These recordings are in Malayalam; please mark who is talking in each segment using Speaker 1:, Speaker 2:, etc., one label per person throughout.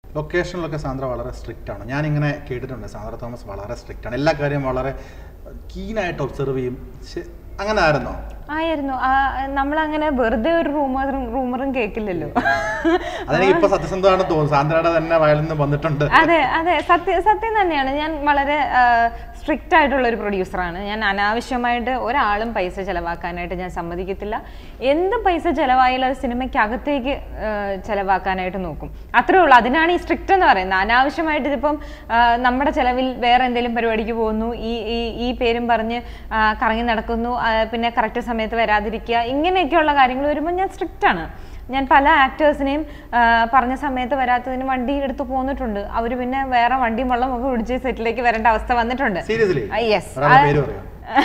Speaker 1: ലൊക്കേഷനിലൊക്കെ സാന്ദ്ര വളരെ സ്ട്രിക്റ്റ് ആണ് ഞാനിങ്ങനെ കേട്ടിട്ടുണ്ട് സാന്ദ്ര തോമസ് വളരെ സ്ട്രിക്റ്റ് ആണ് എല്ലാ കാര്യവും വളരെ കീനായിട്ട് ഒബ്സർവ് ചെയ്യും ശ- അങ്ങനെ ആയിരുന്നോ
Speaker 2: ആയിരുന്നു ആ, നമ്മളങ്ങനെ വെറുതെ ഒരു റൂമറും റൂമറും കേൾക്കില്ലല്ലോ
Speaker 1: അതെനിക്ക് ഇപ്പൊ സത്യസന്ധമാണ് തോന്നുന്നു സാന്ദ്രയുടെ തന്നെ വയലിൽ നിന്ന് വന്നിട്ടുണ്ട്
Speaker 2: അതെ അതെ സത്യം സത്യം തന്നെയാണ് ഞാൻ വളരെ സ്ട്രിക്റ്റ് ആയിട്ടുള്ള ഒരു പ്രൊഡ്യൂസറാണ് ഞാൻ അനാവശ്യമായിട്ട് ഒരാളും പൈസ ചെലവാക്കാനായിട്ട് ഞാൻ സമ്മതിക്കത്തില്ല എന്ത് പൈസ ചെലവായാലും അത് സിനിമയ്ക്കകത്തേക്ക് ആ, ചെലവാക്കാനായിട്ട് നോക്കും അത്രേ ഉള്ളൂ അതിനാണ് ഈ സ്ട്രിക്റ്റ് എന്ന് പറയുന്നത് അനാവശ്യമായിട്ട് ഇതിപ്പം ആ, നമ്മുടെ ചെലവിൽ വേറെ എന്തെങ്കിലും പരിപാടിക്ക് പോകുന്നു ഈ ഈ ഈ പേരും പറഞ്ഞ് ആ, കറങ്ങി നടക്കുന്നു ആ, പിന്നെ കറക്റ്റ് സമയത്ത് വരാതിരിക്കുക ഇങ്ങനെയൊക്കെയുള്ള കാര്യങ്ങൾ വരുമ്പോൾ ഞാൻ സ്ട്രിക്റ്റ് ആണ് ഞാൻ പല ആക്ടേഴ്സിനെയും പറഞ്ഞ സമയത്ത് വരാത്തതിന് വണ്ടി എടുത്ത് പോന്നിട്ടുണ്ട് അവർ പിന്നെ വേറെ വണ്ടിയും വെള്ളം ഒക്കെ പിടിച്ച് സെറ്റിലേക്ക് വരേണ്ട അവസ്ഥ വന്നിട്ടുണ്ട്
Speaker 1: സീരിയസ്ലി
Speaker 2: യെസ്
Speaker 1: ഒരാളുടെ പേര് പറയാം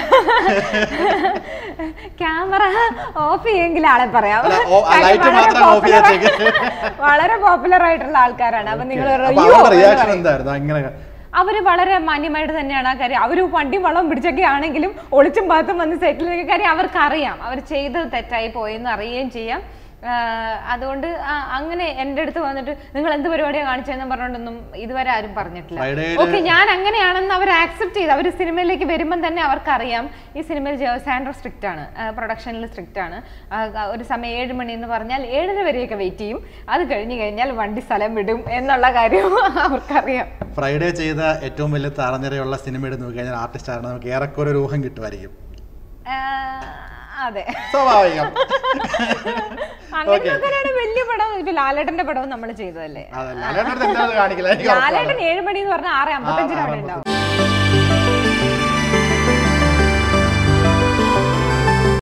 Speaker 2: ക്യാമറ ഓഫ് ചെയ്യെങ്കിൽ ആളെ പറയാം
Speaker 1: അല്ല, ഓ- ആ
Speaker 2: കാര്യം
Speaker 1: light
Speaker 2: വളരെ
Speaker 1: മാത്രം off
Speaker 2: popular-
Speaker 1: ചെയ്തേക്ക്.
Speaker 2: വളരെ പോപ്പുലർ ആയിട്ടുള്ള ആൾക്കാരാണ് അപ്പൊ നിങ്ങൾ
Speaker 1: അപ്പൊ അവരുടെ റിയാക്ഷൻ എന്തായിരുന്നു അങ്ങനെ
Speaker 2: അവര് വളരെ മാന്യമായിട്ട് തന്നെയാണ് ആ കാര്യം അവര് വണ്ടിയും വെള്ളം പിടിച്ചൊക്കെ ആണെങ്കിലും ഒളിച്ചും പാത്തും വന്ന് സെറ്റിലേക്ക് കാര്യം അവർക്ക് അറിയാം അവർ ചെയ്തത് തെറ്റായി പോയെന്ന് അറിയുകയും ചെയ്യാം ആഹ് അതുകൊണ്ട് ആ അങ്ങനെ എൻ്റെ അടുത്ത് വന്നിട്ട് നിങ്ങൾ എന്ത് പരിപാടിയാണ് കാണിച്ചതെന്ന് പറഞ്ഞുകൊണ്ടൊന്നും ഇതുവരെ ആരും പറഞ്ഞിട്ടില്ല
Speaker 1: ഫ്രൈഡേയില്
Speaker 2: ഓക്കെ ഞാൻ അങ്ങനെയാണെന്ന് അവർ ആക്സെപ്റ്റ് ചെയ്ത് അവർ സിനിമയിലേക്ക് വരുമ്പം തന്നെ അവർക്കറിയാം ഈ സിനിമയിൽ സാൻഡ്രോ സ്ട്രിക്റ്റ് ആണ് പ്രൊഡക്ഷനിൽ സ്ട്രിക്റ്റ് ആണ് ആ, ആ, ഒരു സമയം ഏഴ് മണി എന്ന് പറഞ്ഞാൽ ഏഴര വരെയൊക്കെ വെയിറ്റ് ചെയ്യും അത് കഴിഞ്ഞ് കഴിഞ്ഞാൽ വണ്ടി സ്ഥലം വിടും എന്നുള്ള കാര്യം അവർക്കറിയാം
Speaker 1: ഫ്രൈഡേ ചെയ്ത ഏറ്റവും വലിയ താളനിരയുള്ള സിനിമ എടുത്ത് നോക്കി കഴിഞ്ഞാൽ ആർട്ടിസ്റ്റ് ആണ് നമുക്ക് ഏറെക്കുറെ ഒരു ഊഹം കിട്ടുമായിരിക്കും
Speaker 2: ആ, അതെ
Speaker 1: സ്വാഭാവികം
Speaker 2: അങ്ങനത്തെ വലിയ പടം ഇപ്പൊ ലാലേട്ടന്റെ പടവും നമ്മൾ ചെയ്തതല്ലേ
Speaker 1: അതെ ലാലേട്ടൻ്റെ അടുത്ത് എന്താ കാണിക്കില്ല എനിക്ക് ഉറപ്പാണ്.
Speaker 2: ലാലേട്ടൻ ഏഴ് മണി എന്ന് പറഞ്ഞാൽ ആറ് അമ്പത്തഞ്ചിന് അവിടെ ഉണ്ടാവും